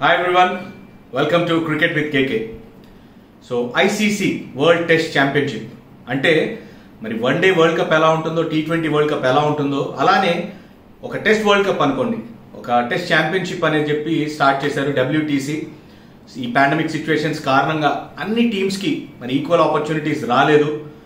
hi everyone welcome to cricket with KK so ICC world test championship అంటే మరి one day world cup ఎలా ఉంటుందో tea twenty world cup ఎలా ఉంటుందో అలానే ఒక టెస్ట్ వరల్డ్ కప్ అనుకోండి ఒక టెస్ట్ ఛాంపియన్షిప్ అనేది చెప్పి స్టార్ట్ చేశారు డబ్ల్యూటీసీ ఈ పాండమిక్ సిచ్యువేషన్స్ కారణంగా అన్ని టీమ్స్కి మరి ఈక్వల్ ఆపర్చునిటీస్ రాలేదు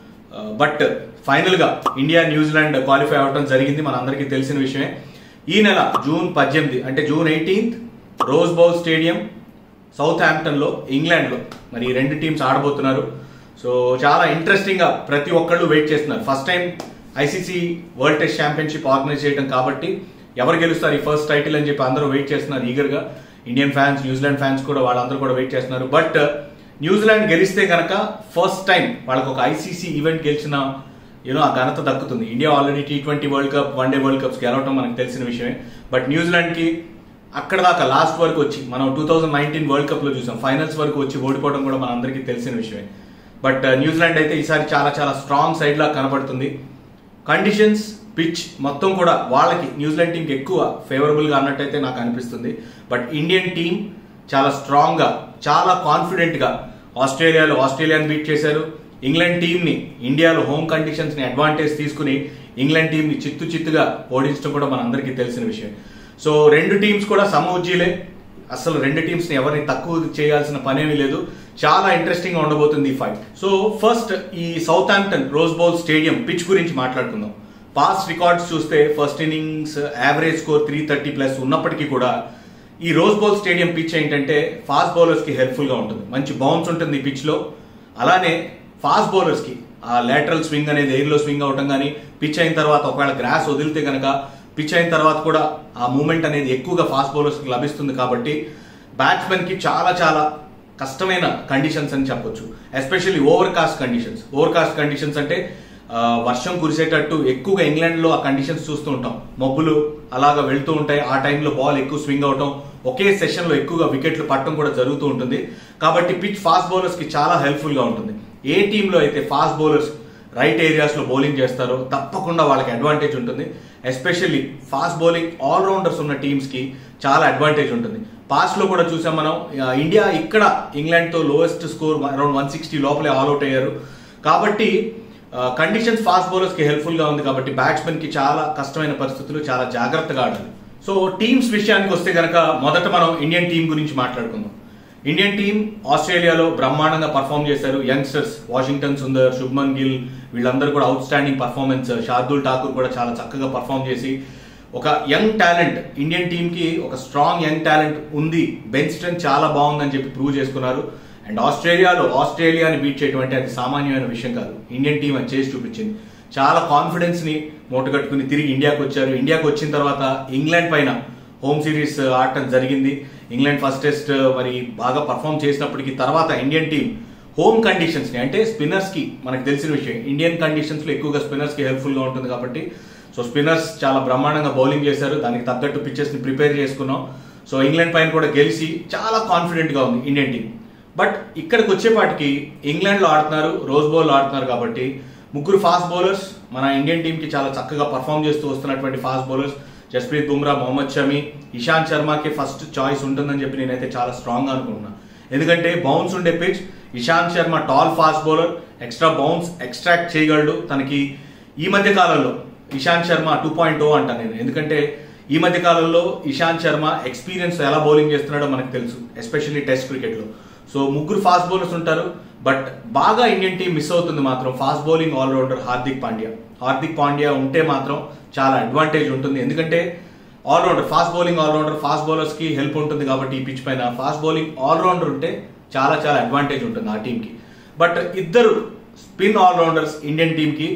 బట్ ఫైనల్గా ఇండియా న్యూజిలాండ్ క్వాలిఫై అవ్వడం జరిగింది మనందరికీ తెలిసిన విషయమే ఈ నెల జూన్ పద్దెనిమిది అంటే June eighteenth Rose Bowl stadium సౌత్ హ్యాంప్టన్లో ఇంగ్లాండ్లో మరి ఈ రెండు టీమ్స్ ఆడబోతున్నారు సో చాలా ఇంట్రెస్టింగ్గా ప్రతి ఒక్కళ్ళు వెయిట్ చేస్తున్నారు first time ICC world test championship organize చేయడం కాబట్టి ఎవరు గెలుస్తారు ఈ ఫస్ట్ టైటిల్ అని చెప్పి అందరూ వెయిట్ చేస్తున్నారు ఈగర్గా ఇండియన్ ఫ్యాన్స్ న్యూజిలాండ్ ఫ్యాన్స్ కూడా వాళ్ళందరూ కూడా వెయిట్ చేస్తున్నారు బట్ న్యూజిలాండ్ గెలిస్తే కనుక ఫస్ట్ టైం వాళ్ళకి ఒక ఐసీసీ ఈవెంట్ గెలిచిన యూనో ఆ ఘనత దక్కుతుంది India already T twenty world cup one day world cups గెలవడం మనకు తెలిసిన విషయమే బట్ న్యూజిలాండ్కి అక్కడ దాకా లాస్ట్ వరకు వచ్చి మనం two thousand nineteen world cup లో చూసాం ఫైనల్స్ వరకు వచ్చి ఓడిపోవడం కూడా మన అందరికీ తెలిసిన విషయమే బట్ న్యూజిలాండ్ అయితే ఈసారి చాలా చాలా స్ట్రాంగ్ సైడ్ లా కనబడుతుంది కండిషన్స్ పిచ్ మొత్తం కూడా వాళ్ళకి న్యూజిలాండ్ టీంకి ఎక్కువ ఫేవరబుల్ గా అన్నట్టయితే నాకు అనిపిస్తుంది బట్ ఇండియన్ టీం చాలా స్ట్రాంగ్ గా చాలా కాన్ఫిడెంట్ గా ఆస్ట్రేలియాలో ఆస్ట్రేలియాని బీట్ చేశారు ఇంగ్లాండ్ టీం ని ఇండియాలో హోమ్ కండిషన్స్ ని అడ్వాంటేజ్ తీసుకుని ఇంగ్లాండ్ టీం ని చిత్తు చిత్తుగా ఓడించడం కూడా మనందరికీ తెలిసిన విషయం సో రెండు టీమ్స్ కూడా సమూజ్జీలే అసలు రెండు టీమ్స్ ని ఎవరిని తక్కువ చేయాల్సిన పనేమీ లేదు చాలా ఇంట్రెస్టింగ్ గా ఉండబోతుంది ఈ ఫైట్ సో ఫస్ట్ ఈ Southampton Rose Bowl stadium pitch గురించి మాట్లాడుకుందాం పాస్ట్ రికార్డ్స్ చూస్తే first innings average score three thirty plus ఉన్నప్పటికీ కూడా ఈ రోజ్ బౌల్ స్టేడియం పిచ్ ఏంటంటే ఫాస్ట్ బౌలర్స్ కి హెల్ప్ఫుల్ గా ఉంటుంది మంచి బౌన్స్ ఉంటుంది ఈ పిచ్ లో అలానే ఫాస్ట్ బౌలర్స్ కి ఆ లేటరల్ స్వింగ్ అనేది ఎయిర్ లో స్వింగ్ అవటం కానీ పిచ్ అయిన తర్వాత ఒకవేళ గ్రాస్ వదిలితే కనుక పిచ్ అయిన తర్వాత కూడా ఆ మూమెంట్ అనేది ఎక్కువగా ఫాస్ట్ బౌలర్స్ కి లభిస్తుంది కాబట్టి బ్యాట్స్మెన్ కి చాలా చాలా కష్టమైన కండిషన్స్ అని చెప్పొచ్చు especially overcast conditions overcast conditions అంటే ఆ, వర్షం కురిసేటట్టు ఎక్కువగా ఇంగ్లాండ్ లో ఆ కండిషన్స్ చూస్తూ ఉంటాం మబ్బులు అలాగా వెళ్తూ ఉంటాయి ఆ టైంలో బాల్ ఎక్కువ స్వింగ్ అవటం ఒకే సెషన్ లో ఎక్కువగా వికెట్లు పట్టడం కూడా జరుగుతూ ఉంటుంది కాబట్టి పిచ్ ఫాస్ట్ బౌలర్స్ కి చాలా హెల్ప్ఫుల్ గా ఉంటుంది ఏ టీంలో అయితే ఫాస్ట్ బౌలర్స్ రైట్ ఏరియాస్ లో బౌలింగ్ చేస్తారో తప్పకుండా వాళ్ళకి అడ్వాంటేజ్ ఉంటుంది ఎస్పెషల్లీ ఫాస్ట్ బౌలింగ్ ఆల్రౌండర్స్ ఉన్న టీమ్స్ కి చాలా అడ్వాంటేజ్ ఉంటుంది పాస్ట్ లో కూడా చూసాం మనం ఆ, ఇండియా ఇక్కడ ఇంగ్లాండ్ తో lowest score around one sixty లోపలే ఆల్అౌట్ అయ్యారు కాబట్టి కండిషన్స్ ఫాస్ట్ బౌలర్స్ కి హెల్ప్ఫుల్ గా ఉంది కాబట్టి బ్యాట్స్మెన్ కి చాలా కష్టమైన పరిస్థితులు చాలా జాగ్రత్తగా ఆడాలి సో టీమ్స్ విషయానికి వస్తే గనక మొదట మనం ఇండియన్ టీం గురించి మాట్లాడుకుందాం ఇండియన్ టీం ఆస్ట్రేలియాలో బ్రహ్మాండంగా పర్ఫామ్ చేశారు యంగ్స్టర్స్ వాషింగ్టన్ సుందర్ శుభ్మన్ గిల్ వీళ్ళందరూ కూడా outstanding performance Shardul Thakur కూడా చాలా చక్కగా పర్ఫామ్ చేసి ఒక యంగ్ టాలెంట్ ఇండియన్ టీమ్ కి ఒక స్ట్రాంగ్ యంగ్ టాలెంట్ ఉంది బెంచ్ స్ట్రెంత్ చాలా బాగుందని చెప్పి ప్రూవ్ చేసుకున్నారు అండ్ ఆస్ట్రేలియాలో ఆస్ట్రేలియాని బీట్ చేయడం అంటే అది సామాన్యమైన విషయం కాదు ఇండియన్ టీం అది చేసి చూపించింది చాలా కాన్ఫిడెన్స్ ని మూటగట్టుకుని తిరిగి ఇండియాకి వచ్చారు ఇండియాకి వచ్చిన తర్వాత ఇంగ్లాండ్ పైన హోమ్ సిరీస్ ఆడటం జరిగింది ఇంగ్లాండ్ ఫస్ట్ టెస్ట్ మరి బాగా పర్ఫామ్ చేసినప్పటికీ తర్వాత ఇండియన్ టీం హోమ్ కండిషన్స్ ని అంటే స్పిన్నర్స్ కి మనకు తెలిసిన విషయం ఇండియన్ కండిషన్స్ లో ఎక్కువగా స్పిన్నర్స్ కి హెల్ప్ఫుల్ గా ఉంటుంది కాబట్టి సో స్పిన్నర్స్ చాలా బ్రహ్మాండంగా బౌలింగ్ చేశారు దానికి తగ్గట్టు పిచ్చెస్ ని ప్రిపేర్ చేసుకున్నాం సో ఇంగ్లాండ్ పైన కూడా గెలిచి చాలా కాన్ఫిడెంట్ గా ఉంది ఇండియన్ టీం బట్ ఇక్కడికి వచ్చేపాటికి ఇంగ్లాండ్ లో ఆడుతున్నారు రోజ్ బౌల్ ఆడుతున్నారు కాబట్టి ముగ్గురు ఫాస్ట్ బౌలర్స్ మన ఇండియన్ టీం కి చాలా చక్కగా పర్ఫామ్ చేస్తూ వస్తున్నటువంటి ఫాస్ట్ బౌలర్స్ జస్ప్రీత్ బుమ్రా మొహమ్మద్ షమి ఇషాంత్ శర్మకి ఫస్ట్ చాయిస్ ఉంటుందని చెప్పి నేనైతే చాలా స్ట్రాంగ్ అనుకుంటున్నా ఎందుకంటే బౌన్స్ ఉండే pitch Ishant Sharma tall fast bowler extra bounce extract చేయగలడు తనకి ఈ మధ్య కాలంలో Ishant Sharma two point O అంటాను నేను ఎందుకంటే ఈ మధ్య కాలంలో ఇషాంత్ శర్మ ఎక్స్పీరియన్స్ ఎలా బౌలింగ్ చేస్తున్నాడో మనకు తెలుసు ఎస్పెషల్లీ టెస్ట్ క్రికెట్ లో సో ముగ్గురు ఫాస్ట్ బౌలర్స్ ఉంటారు బట్ బాగా ఇండియన్ టీం మిస్ అవుతుంది మాత్రం fast bowling allrounder Hardik Pandya Hardik Pandya ఉంటే మాత్రం చాలా అడ్వాంటేజ్ ఉంటుంది ఎందుకంటే allrounder fast bowling allrounder fast bowlers కి హెల్ప్ ఉంటుంది కాబట్టి ఈ పిచ్ పైన ఫాస్ట్ బౌలింగ్ ఆల్రౌండర్ ఉంటే చాలా చాలా అడ్వాంటేజ్ ఉంటుంది ఆ టీంకి బట్ ఇద్దరు స్పిన్ ఆల్రౌండర్స్ ఇండియన్ టీంకి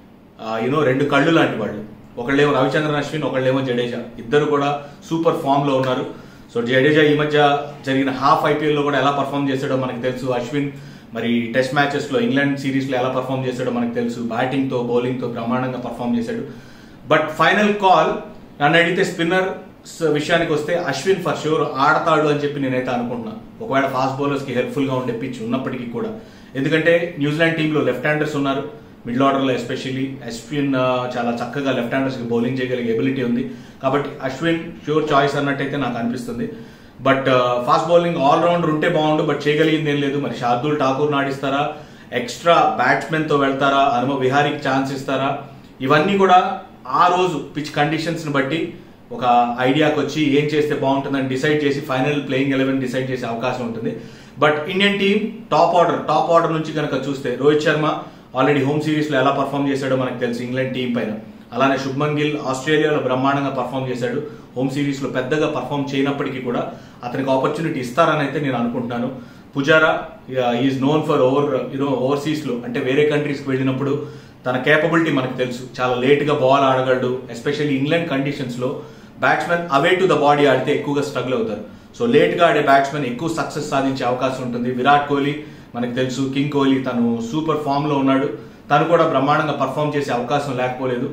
యూనో రెండు కళ్ళు లాంటి వాళ్ళు ఒకళ్ళేమో రవిచంద్రన్ అశ్విన్ ఒకళ్ళేమో జడేజా ఇద్దరు కూడా సూపర్ ఫామ్ లో ఉన్నారు సో జడేజా ఈ మధ్య జరిగిన హాఫ్ ఐపీఎల్ లో కూడా ఎలా పర్ఫామ్ చేశాడో మనకు తెలుసు అశ్విన్ మరి టెస్ట్ మ్యాచెస్ లో ఇంగ్లాండ్ సిరీస్ లో ఎలా పర్ఫామ్ చేశాడో మనకు తెలుసు బ్యాటింగ్ తో బౌలింగ్ తో బ్రహ్మాండంగా పర్ఫామ్ చేశాడు బట్ ఫైనల్ కాల్ నన్ను అడిగితే స్పిన్నర్ విషయానికి వస్తే అశ్విన్ ఫర్ షూర్ ఆడతాడు అని చెప్పి నేనైతే అనుకుంటున్నా ఒకవేళ ఫాస్ట్ బౌలర్స్ కి హెల్ప్ఫుల్ గా ఉండే పిచ్ ఉన్నప్పటికీ కూడా ఎందుకంటే న్యూజిలాండ్ టీంలో లెఫ్ట్ హ్యాండర్స్ ఉన్నారు మిడిల్ ఆర్డర్లో ఎస్పెషల్లీ అశ్విన్ ఆ, చాలా చక్కగా లెఫ్ట్ హ్యాండర్స్కి బౌలింగ్ చేయగలిగే ఎబిలిటీ ఉంది కాబట్టి అశ్విన్ షూర్ చాయిస్ అన్నట్టయితే నాకు అనిపిస్తుంది but fast bowling allrounder ఉంటే బాగుండు బట్ చేయగలిగింది ఏం లేదు మరి షార్దుల్ ఠాకూర్ నాడిస్తారా ఎక్స్ట్రా బ్యాట్స్మెన్ తో వెళ్తారా హనుమ విహారీకి ఛాన్స్ ఇస్తారా ఇవన్నీ కూడా ఆ రోజు పిచ్ కండిషన్స్ ని బట్టి ఒక ఐడియాకి వచ్చి ఏం చేస్తే బాగుంటుందని డిసైడ్ చేసి ఫైనల్ ప్లేయింగ్ ఎలెవెన్ డిసైడ్ చేసే అవకాశం ఉంటుంది but Indian team top order top order నుంచి కనుక చూస్తే Rohit Sharma already home series లో ఎలా పర్ఫామ్ చేశాడో మనకు తెలుసు ఇంగ్లాండ్ టీం పైన అలానే శుభ్మన్ గిల్ ఆస్ట్రేలియాలో బ్రహ్మాండంగా పర్ఫామ్ చేశాడు హోమ్ సిరీస్ లో పెద్దగా పర్ఫామ్ చేయనప్పటికీ కూడా అతనికి ఆపర్చునిటీ ఇస్తారని అయితే నేను అనుకుంటున్నాను Pujara is known for over you know overseas లో అంటే వేరే కంట్రీస్ కి వెళ్ళినప్పుడు తన కేపబిలిటీ మనకు తెలుసు చాలా లేట్ గా బాల్ ఆడగలడు ఎస్పెషల్లీ ఇంగ్లాండ్ కండిషన్స్ లో batsmen away to the body ఆడితే ఎక్కువగా స్ట్రగుల్ అవుతారు సో లేట్ గా ఆడే బ్యాట్స్మెన్ ఎక్కువ సక్సెస్ సాధించే అవకాశం ఉంటుంది విరాట్ కోహ్లీ మనకు తెలుసు కింగ్ కోహ్లీ తను సూపర్ ఫామ్ లో ఉన్నాడు తను కూడా బ్రహ్మాండంగా పర్ఫామ్ చేసే అవకాశం లేకపోలేదు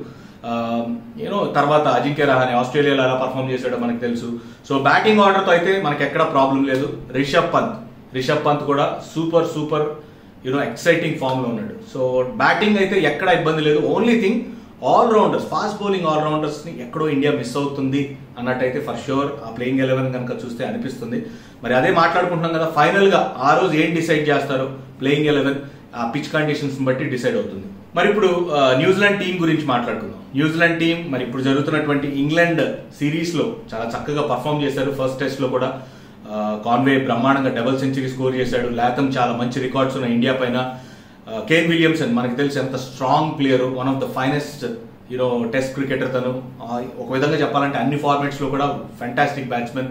యూనో తర్వాత అజింక్య రహానే ఆస్ట్రేలియాలో ఎలా పర్ఫామ్ చేశాడో మనకు తెలుసు సో బ్యాటింగ్ ఆర్డర్తో అయితే మనకి ఎక్కడ ప్రాబ్లం లేదు రిషబ్ పంత్ రిషబ్ పంత్ కూడా super super you know exciting form లో ఉన్నాడు సో బ్యాటింగ్ అయితే ఎక్కడ ఇబ్బంది లేదు only thing allrounders fast bowling allrounders ని ఎక్కడో ఇండియా మిస్ అవుతుంది అన్నట్టయితే ఫర్ షూర్ ఆ ప్లేయింగ్ ఎలెవెన్ కనుక చూస్తే అనిపిస్తుంది మరి అదే మాట్లాడుకుంటున్నాం కదా ఫైనల్ గా ఆ రోజు ఏం డిసైడ్ చేస్తారు ప్లేయింగ్ ఎలెవెన్ ఆ పిచ్ కండిషన్స్ బట్టి డిసైడ్ అవుతుంది మరి ఇప్పుడు ఆ, న్యూజిలాండ్ టీం గురించి మాట్లాడుకుందాం న్యూజిలాండ్ టీం మరి ఇప్పుడు జరుగుతున్నటువంటి ఇంగ్లాండ్ సిరీస్ లో చాలా చక్కగా పర్ఫామ్ చేశారు ఫస్ట్ టెస్ట్ లో కూడా ఆ, కాన్వే బ్రహ్మాండంగా డబుల్ సెంచరీ స్కోర్ చేశాడు లాథమ్ చాలా మంచి రికార్డ్స్ ఉన్న ఇండియా పైన ఆ, కేన్ విలియమ్సన్ మనకి తెలిసి ఎంత strong player one of the finest you know test cricketer తను ఆ, ఒక విధంగా చెప్పాలంటే అన్ని ఫార్మాట్స్ లో కూడా ఫెంటాస్టిక్ బ్యాట్స్మెన్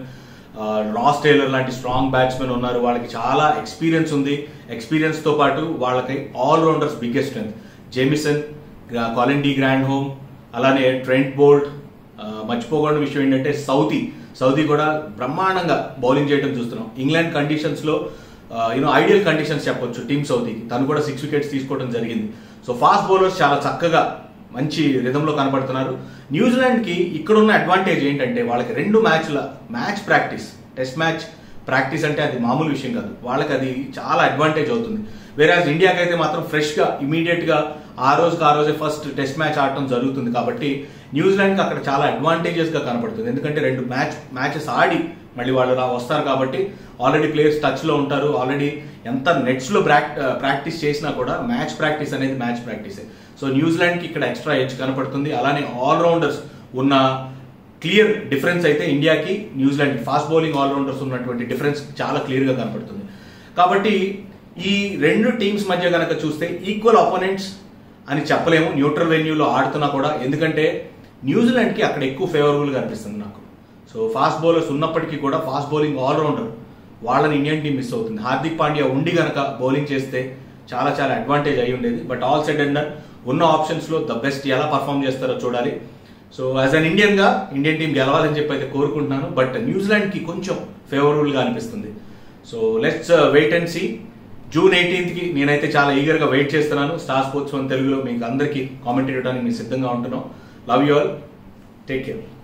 రాస్ టైలర్ లాంటి స్ట్రాంగ్ బ్యాట్స్మెన్ ఉన్నారు వాళ్ళకి చాలా ఎక్స్పీరియన్స్ ఉంది ఎక్స్పీరియన్స్ తో పాటు వాళ్ళకి allrounders biggest strength Jamieson Colin de Grandhomme అలానే ట్రెంట్ బోల్ట్ ఆ, మర్చిపోకూడని విషయం ఏంటంటే సౌదీ సౌదీ కూడా బ్రహ్మాండంగా బౌలింగ్ చేయడం చూస్తున్నాం ఇంగ్లాండ్ కండిషన్స్ లో యూనో ఐడియల్ కండిషన్స్ చెప్పొచ్చు టీమ్ సౌదీకి తను కూడా సిక్స్ వికెట్స్ తీసుకోవడం జరిగింది సో ఫాస్ట్ బౌలర్స్ చాలా చక్కగా మంచి రిధంలో కనపడుతున్నారు న్యూజిలాండ్ కి ఇక్కడ ఉన్న అడ్వాంటేజ్ ఏంటంటే వాళ్ళకి రెండు మ్యాచ్ల match practice test match practice అంటే అది మామూలు విషయం కాదు వాళ్ళకి అది చాలా అడ్వాంటేజ్ అవుతుంది వేరే ఇండియాకి అయితే మాత్రం ఫ్రెష్ గా ఇమీడియట్ గా ఆ రోజుకి ఆ రోజే ఫస్ట్ టెస్ట్ మ్యాచ్ ఆడటం జరుగుతుంది కాబట్టి న్యూజిలాండ్ కి అక్కడ చాలా అడ్వాంటేజెస్ గా కనపడుతుంది ఎందుకంటే రెండు మ్యాచ్ మ్యాచెస్ ఆడి మళ్ళీ వాళ్ళు రా వస్తారు కాబట్టి ఆల్రెడీ ప్లేయర్స్ టచ్ లో ఉంటారు ఆల్రెడీ ఎంత నెట్స్ లో ప్రాక్టీస్ చేసినా కూడా మ్యాచ్ ప్రాక్టీస్ అనేది మ్యాచ్ ప్రాక్టీస్ సో న్యూజిలాండ్ కి ఇక్కడ ఎక్స్ట్రా ఎడ్జ్ కనపడుతుంది అలానే ఆల్ రౌండర్స్ ఉన్న క్లియర్ డిఫరెన్స్ అయితే ఇండియాకి New Zealand fast bowling allrounders ఉన్నటువంటి డిఫరెన్స్ చాలా క్లియర్ గా కనపడుతుంది కాబట్టి ఈ రెండు టీమ్స్ మధ్య గనక చూస్తే ఈక్వల్ అపోనెంట్స్ అని చెప్పలేము న్యూట్రల్ వెన్యూలో ఆడుతున్నా కూడా ఎందుకంటే న్యూజిలాండ్ కి అక్కడ ఎక్కువ ఫేవరబుల్ గా అనిపిస్తుంది నాకు సో ఫాస్ట్ బౌలర్స్ ఉన్నప్పటికీ కూడా ఫాస్ట్ బౌలింగ్ ఆల్ రౌండర్ వాళ్ళని ఇండియన్ టీం మిస్ అవుతుంది హార్దిక్ పాండ్యా ఉండి గనక బౌలింగ్ చేస్తే చాలా చాలా అడ్వాంటేజ్ అయి ఉండేది but all said and done ఉన్న ఆప్షన్స్ లో ద బెస్ట్ ఎలా పర్ఫామ్ చేస్తారో చూడాలి సో యాజ్ అన్ ఇండియన్ గా ఇండియన్ టీం గెలవాలని చెప్పి అయితే కోరుకుంటున్నాను బట్ న్యూజిలాండ్ కి కొంచెం ఫేవరబుల్ గా అనిపిస్తుంది so let's wait and see June eighteenth కి నేనైతే చాలా ఈగర్ గా వెయిట్ చేస్తున్నాను స్టార్ స్పోర్ట్స్ వన్ తెలుగులో మీకు అందరికీ కామెంట్ ఇవ్వడానికి మేము సిద్ధంగా ఉంటున్నాం love you all take care